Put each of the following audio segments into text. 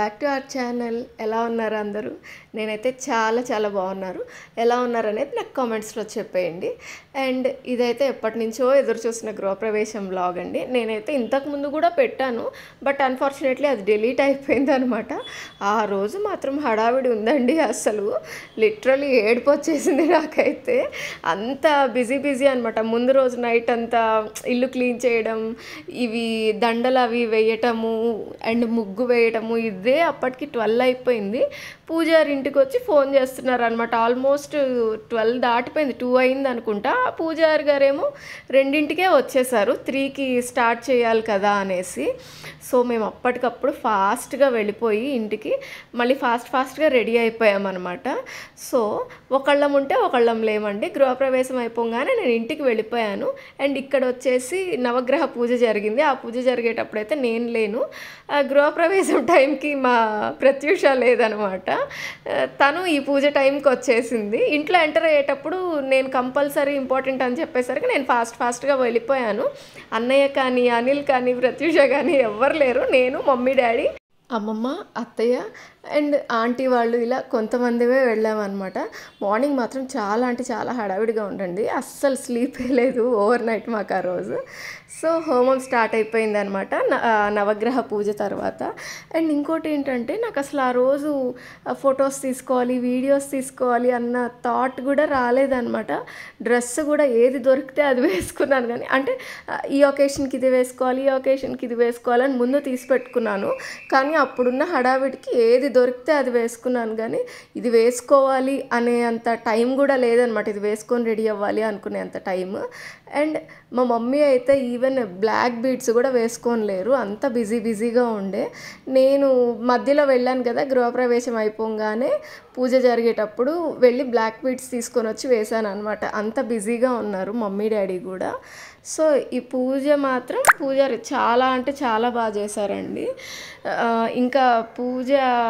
back to our channel ఎలా ఉన్నారు అందరూ నేనైతే చాలా చాలా బాగున్నారు ఎలా ఉన్నారు అనేది నాకు కామెంట్స్లో చెప్పేయండి అండ్ ఇదైతే ఎప్పటి నుంచో ఎదురు చూసిన గృహప్రవేశం వ్లాగ్ అండి నేనైతే ఇంతకు ముందు కూడా పెట్టాను బట్ అన్ఫార్చునేట్లీ అది డిలీట్ అయిపోయింది అనమాట ఆ రోజు మాత్రం హడావిడి ఉందండి అసలు లిటరలీ ఏడుపు వచ్చేసింది నాకైతే అంత బిజీ బిజీ అనమాట ముందు రోజు నైట్ అంతా ఇల్లు క్లీన్ చేయడం ఇవి దండలు అవి వేయటము అండ్ ముగ్గు వేయటము ఇదే అప్పటికి ట్వెల్వ్ అయిపోయింది పూజారి ఇంటికి వచ్చి ఫోన్ చేస్తున్నారు అనమాట ఆల్మోస్ట్ ట్వెల్వ్ దాటిపోయింది టూ అయింది అనుకుంటా పూజారి గారేమో రెండింటికే వచ్చేసారు త్రీకి స్టార్ట్ చేయాలి కదా అనేసి సో మేము అప్పటికప్పుడు ఫాస్ట్గా వెళ్ళిపోయి ఇంటికి మళ్ళీ ఫాస్ట్ ఫాస్ట్గా రెడీ అయిపోయామన్నమాట సో ఒకళ్ళం ఉంటే ఒకళ్ళం లేమండి గృహప్రవేశం అయిపోగానే నేను ఇంటికి వెళ్ళిపోయాను అండ్ ఇక్కడ వచ్చేసి నవగ్రహ పూజ జరిగింది ఆ పూజ జరిగేటప్పుడైతే నేను లేను ఆ గృహప్రవేశం టైంకి మా ప్రత్యూష లేదనమాట ఆ, తను ఈ పూజ టైంకి వచ్చేసింది ఇంట్లో ఎంటర్ అయ్యేటప్పుడు నేను కంపల్సరీ ఇంపార్టెంట్ అని చెప్పేసరికి నేను ఫాస్ట్ ఫాస్ట్గా వెళ్ళిపోయాను అన్నయ్య కానీ అనిల్ కానీ ప్రత్యూష కానీ ఎవ్వరు లేరు నేను మమ్మీ డాడీ అమ్మమ్మ అత్తయ్య అండ్ ఆంటీ వాళ్ళు ఇలా కొంతమందివే వెళ్ళామన్నమాట మార్నింగ్ మాత్రం చాలా అంటే చాలా హడావిడిగా ఉండండి అస్సలు స్లీప్ లేదు ఓవర్ నైట్ మాకు ఆ రోజు సో హోమం స్టార్ట్ అయిపోయింది అనమాట నవగ్రహ పూజ తర్వాత అండ్ ఇంకోటి ఏంటంటే నాకు అసలు ఆ రోజు ఫొటోస్ తీసుకోవాలి వీడియోస్ తీసుకోవాలి అన్న థాట్ కూడా రాలేదన్నమాట డ్రెస్ కూడా ఏది దొరికితే అది వేసుకున్నాను కానీ అంటే ఆ, ఈ ఒకేషన్కి ఇది వేసుకోవాలి ఈ ఒకేషన్కి ఇది వేసుకోవాలని ముందు తీసి పెట్టుకున్నాను కానీ అప్పుడున్న హడావిడికి ఏది దొరికితే అది వేసుకున్నాను కానీ ఇది వేసుకోవాలి అనే అంత టైం కూడా లేదనమాట ఇది వేసుకొని రెడీ అవ్వాలి అనుకునే అంత టైం అండ్ మా మమ్మీ అయితే ఈవెన్ బ్లాక్ బీడ్స్ కూడా వేసుకొని లేరు అంత బిజీ బిజీగా ఉండే నేను మధ్యలో వెళ్ళాను కదా గృహప్రవేశం అయిపోగానే పూజ జరిగేటప్పుడు వెళ్ళి బ్లాక్ బీడ్స్ తీసుకొని వచ్చి వేశాను అనమాట అంత బిజీగా ఉన్నారు మమ్మీ డాడీ కూడా సో ఈ పూజ మాత్రం పూజారి చాలా అంటే చాలా బాగా చేశారండి ఆ, ఇంకా పూజ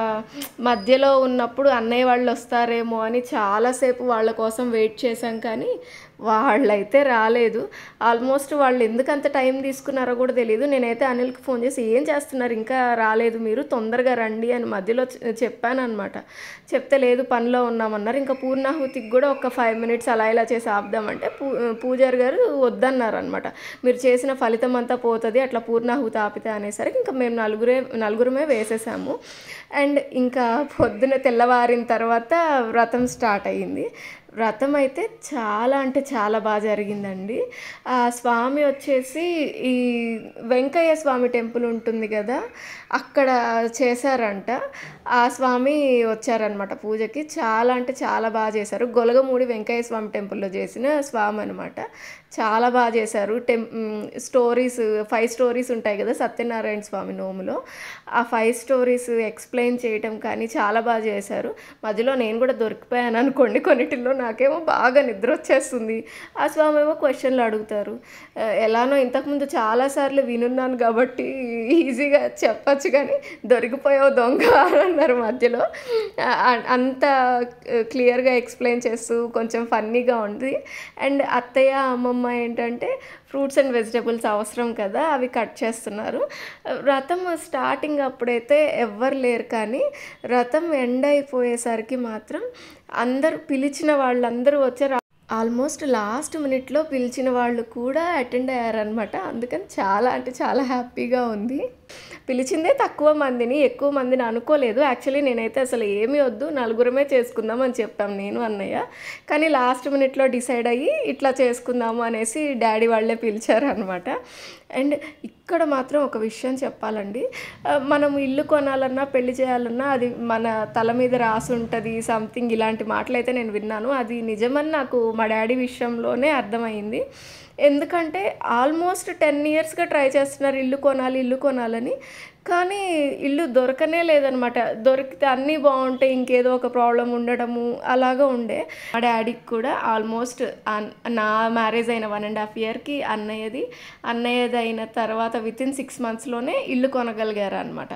మధ్యలో ఉన్నప్పుడు అన్నయ్య వాళ్ళు వస్తారేమో అని చాలాసేపు వాళ్ళ కోసం వెయిట్ చేశాం కానీ వాళ్ళైతే రాలేదు ఆల్మోస్ట్ వాళ్ళు ఎందుకు అంత టైం తీసుకున్నారో కూడా తెలియదు నేనైతే అనిల్కి ఫోన్ చేసి ఏం చేస్తున్నారు ఇంకా రాలేదు మీరు తొందరగా రండి అని మధ్యలో చె- చెప్పాను అనమాట చెప్తే లేదు పనిలో ఉన్నామన్నారు ఇంకా పూర్ణాహుతికి కూడా ఒక ఫైవ్ మినిట్స్ అలా ఇలా చేసి ఆపుదామంటే పూ పూజారి గారు వద్దన్నారు అనమాట మీరు చేసిన ఫలితం అంతా పోతుంది అట్లా పూర్ణాహుతి ఆపితే అనేసరికి ఇంకా మేము నలుగురే నలుగురమే వేసేసాము అండ్ ఇంకా పొద్దున తెల్లవారిన తర్వాత వ్రతం స్టార్ట్ అయ్యింది వ్రతం అయితే చాలా అంటే చాలా బాగా జరిగిందండి ఆ స్వామి వచ్చేసి ఈ వెంకయ్య స్వామి టెంపుల్ ఉంటుంది కదా అక్కడ చేశారంట ఆ స్వామి వచ్చారనమాట పూజకి చాలా అంటే చాలా బాగా చేశారు గొలగమూడి వెంకయ్య స్వామి టెంపుల్లో చేసిన స్వామి అనమాట చాలా బాగా చేశారు టెం స్టోరీస్ ఫైవ్ స్టోరీస్ ఉంటాయి కదా సత్యనారాయణ స్వామి నోములో ఆ ఫైవ్ స్టోరీస్ ఎక్స్ప్లెయిన్ చేయటం కానీ చాలా బాగా చేశారు మధ్యలో నేను కూడా దొరికిపోయాను అనుకోండి కొన్నిటిల్లో నాకేమో బాగా నిద్ర వచ్చేస్తుంది ఆ స్వామి ఏమో క్వశ్చన్లు అడుగుతారు ఆ, ఎలానో ఇంతకుముందు చాలాసార్లు వినున్నాను కాబట్టి ఈజీగా చెప్పచ్చు కానీ దొరికిపోయావు దొంగ అని అన్నారు మధ్యలో ఆ, అ- అంత క్లియర్గా ఎక్స్ప్లెయిన్ చేస్తూ కొంచెం ఫన్నీగా ఉంది అండ్ అత్తయ్య అమ్మమ్మ ఏంటంటే ఫ్రూట్స్ అండ్ వెజిటబుల్స్ అవసరం కదా అవి కట్ చేస్తున్నారు రథం స్టార్టింగ్ అప్పుడైతే ఎవ్వరు లేరు కానీ రథం ఎండ్ అయిపోయేసరికి మాత్రం అందరూ పిలిచిన వాళ్ళందరూ వచ్చారు ఆల్మోస్ట్ లాస్ట్ మినిట్లో పిలిచిన వాళ్ళు కూడా అటెండ్ అయ్యారనమాట అందుకని చాలా అంటే చాలా హ్యాపీగా ఉంది పిలిచిందే తక్కువ మందిని ఎక్కువ మందిని అనుకోలేదు యాక్చువల్లీ నేనైతే అసలు ఏమీ వద్దు నలుగురమే చేసుకుందాం అని చెప్పాం నేను అన్నయ్య కానీ లాస్ట్ మినిట్లో డిసైడ్ అయ్యి ఇట్లా చేసుకుందాము అనేసి డాడీ వాళ్ళే పిలిచారనమాట అండ్ ఇక్కడ మాత్రం ఒక విషయం చెప్పాలండి ఆ, మనం ఇల్లు కొనాలన్నా పెళ్లి చేయాలన్నా అది మన తల మీద రాసి ఉంటుంది సంథింగ్ ఇలాంటి మాటలు అయితే నేను విన్నాను అది నిజమని నాకు మా డాడీ విషయంలోనే అర్థమైంది ఎందుకంటే ఆల్మోస్ట్ టెన్ ఇయర్స్గా ట్రై చేస్తున్నారు ఇల్లు కొనాలి ఇల్లు కొనాలని కానీ ఇల్లు దొరకనే లేదనమాట దొరికితే అన్నీ బాగుంటాయి ఇంకేదో ఒక ప్రాబ్లం ఉండడము అలాగా ఉండే మా డాడీకి కూడా ఆల్మోస్ట్ నా మ్యారేజ్ అయిన వన్ అండ్ హాఫ్ ఇయర్కి అన్నయ్యది అన్నయ్యది అయిన తర్వాత విత్ ఇన్ సిక్స్ మంత్స్లోనే ఇల్లు కొనగలిగారు అనమాట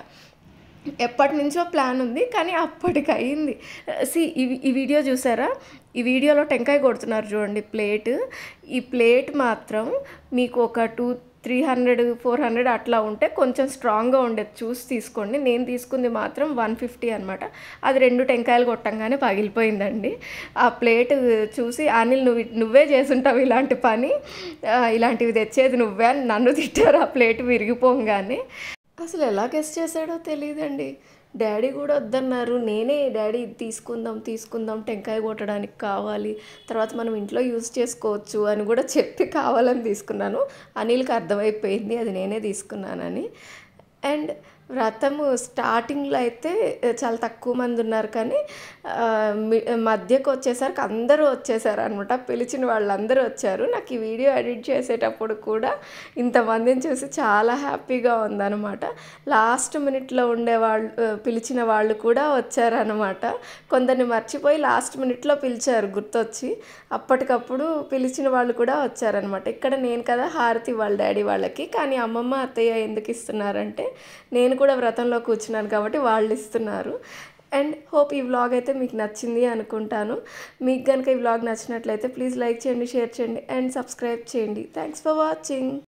ఎప్పటి నుంచో ప్లాన్ ఉంది కానీ అప్పటికి అయింది సి ఈ వీడియో చూసారా ఈ వీడియోలో టెంకాయ కొడుతున్నారు చూడండి ప్లేట్ ఈ ప్లేట్ మాత్రం మీకు ఒక two three hundred four hundred అట్లా ఉంటే కొంచెం స్ట్రాంగ్గా ఉండేది చూసి తీసుకోండి నేను తీసుకుంది మాత్రం వన్ ఫిఫ్టీ అనమాట అది రెండు టెంకాయలు కొట్టంగానే పగిలిపోయిందండి ఆ ప్లేట్ చూసి అనిల్ నువ్వు నువ్వే చేసుంటావు ఇలాంటి పని ఆ, ఇలాంటివి తెచ్చేది నువ్వే అని నన్ను తిట్టారు ఆ ప్లేట్ విరిగిపోగానే అసలు ఎలా గెస్ట్ చేశాడో తెలియదండి డాడీ కూడా వద్దన్నారు నేనే డాడీ ఇది తీసుకుందాం తీసుకుందాం టెంకాయ కొట్టడానికి కావాలి తర్వాత మనం ఇంట్లో యూజ్ చేసుకోవచ్చు అని కూడా చెప్పి కావాలని తీసుకున్నాను అనిల్కి అర్థమైపోయింది అది నేనే తీసుకున్నానని అండ్ వ్రతము స్టార్టింగ్లో అయితే చాలా తక్కువ మంది ఉన్నారు కానీ ఆ, మి- మధ్యకు వచ్చేసరికి అందరూ వచ్చేసారు అనమాట పిలిచిన వాళ్ళందరూ వచ్చారు నాకు ఈ వీడియో ఎడిట్ చేసేటప్పుడు కూడా ఇంతమందిని చూసి చాలా హ్యాపీగా ఉందన్నమాట లాస్ట్ మినిట్లో ఉండే వాళ్ళు ఆ, పిలిచిన వాళ్ళు కూడా వచ్చారనమాట కొందరిని మర్చిపోయి లాస్ట్ మినిట్లో పిలిచారు గుర్తొచ్చి అప్పటికప్పుడు పిలిచిన వాళ్ళు కూడా వచ్చారనమాట ఇక్కడ నేను కదా హారతి వాళ్ళ డాడీ వాళ్ళకి కానీ అమ్మమ్మ అత్తయ్య ఎందుకు ఇస్తున్నారంటే నేను కూడా వ్రతంలో కూర్చున్నాను కాబట్టి వాళ్ళు ఇస్తున్నారు అండ్ హోప్ ఈ వ్లాగ్ అయితే మీకు నచ్చింది అనుకుంటాను మీకు కనుక ఈ వ్లాగ్ నచ్చినట్లయితే ప్లీజ్ లైక్ చేయండి షేర్ చేయండి అండ్ సబ్స్క్రైబ్ చేయండి థ్యాంక్స్ ఫర్ వాచింగ్